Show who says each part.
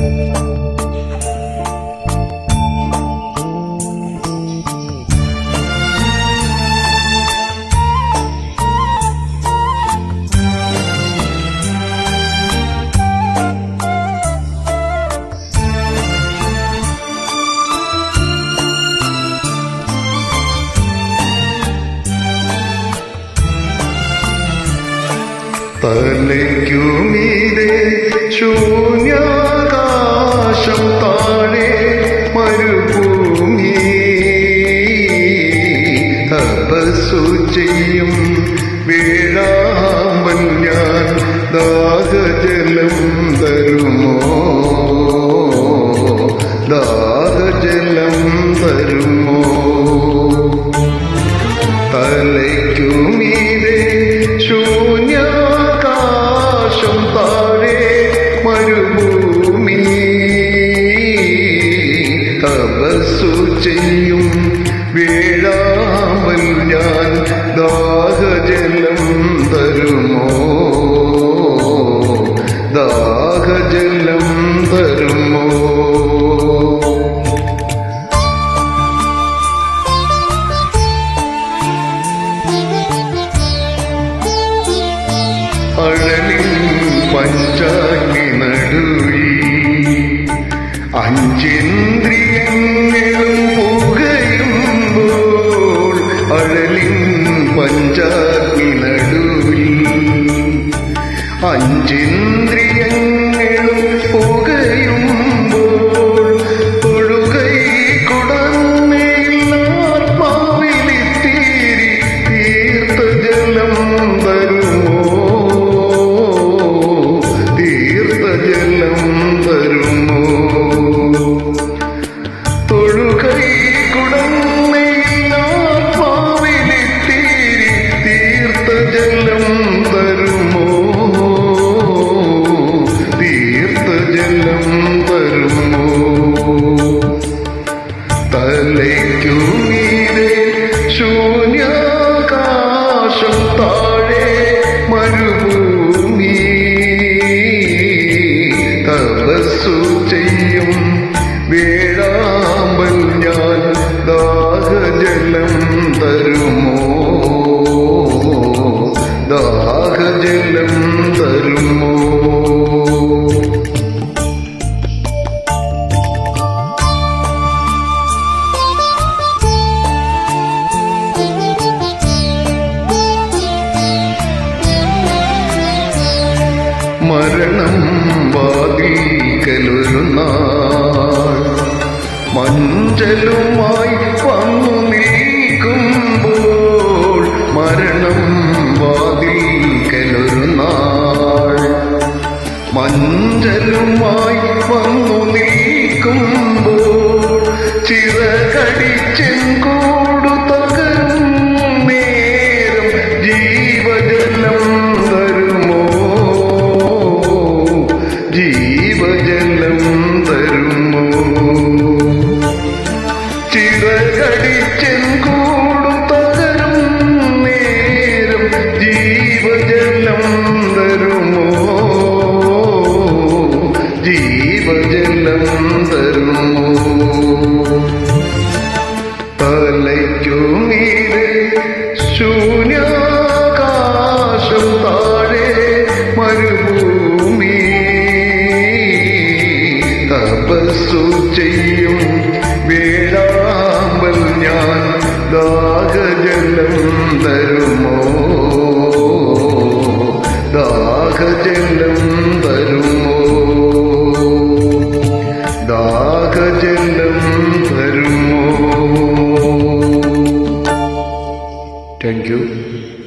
Speaker 1: തലയ്ക്കുമീതെ ശൂന്യാകാശം താഴെ മരുഭൂമി തപസ്സു ചെയ്യും വീഴാമ്പൽ ഞാൻ ദാഹജലം തരുമോ ദാഹജലം തരുമോ തലയ്ക്കുമീതെ ശൂന്യാകാശം താഴെ മരുഭൂമി തപസ്സു ചെയ്യും വീഴാമ്പൽ ഞാൻ ദാഹജലം തരുമോ ദാഹജലം തരുമോ അഴലിൻ പഞ്ചാഗ്നി നടുവി അഞ്ചേന്ദ്രിയങ്ങളും പുകയുമ്പോൾ അഴലിൻ പഞ്ചാഗ്നി നടുവി അഞ്ചേന്ദ്രിയങ്ങളും പുകയുമ്പോൾ ഒഴുകൈ കുടന്നേൽ ആത്മാവിലിത്തീരി തീർത്ഥജലം തരുമോ തീർത്ഥജലം തരുമോ തൊഴുകൈ കുടന്നേൽ ആത്മാവിലിത്തീരി തീർത്ഥജലം തരുമോ തീർത്ഥജലം തരുമോ തലയ്ക്കുമീതെ ശൂന്യാകാശം താഴെ മരുഭൂമി തപസ്സു ചെയ്യും വേഴാമ്പൽ ഞാൻ ദാഹജലം തരുമോ ദാഹജലം തരുമോ മരണം വാതിൽക്കലൊരു നാൾ മഞ്ചലുമായി വന്നു നിൽക്കുമ്പോൾ മരണം വാതിൽക്കലൊരു നാൾ മഞ്ചലുമായി വന്നു നിൽക്കുമ്പോൾ ചിറകടിച്ചെൻ കൂടു തകരും നേരം ജീവജലം തരുമോ ജീവജലം തരുമോ ചിറകടിച്ചെൻ കൂടു തകരും നേരം ജീവജലം തരുമോ ജീവജലം തരുമോ തലയ്ക്കുമീതെ ശൂന്യാകാശം താഴെ മരുഭൂമി തപസ്സു ചെയ്യും വേഴാമ്പൽ ഞാൻ ദാഹജലം തരുമോ ദാഹജലം തരുമോ ദാഹജലം തരുമോ താങ്ക് യു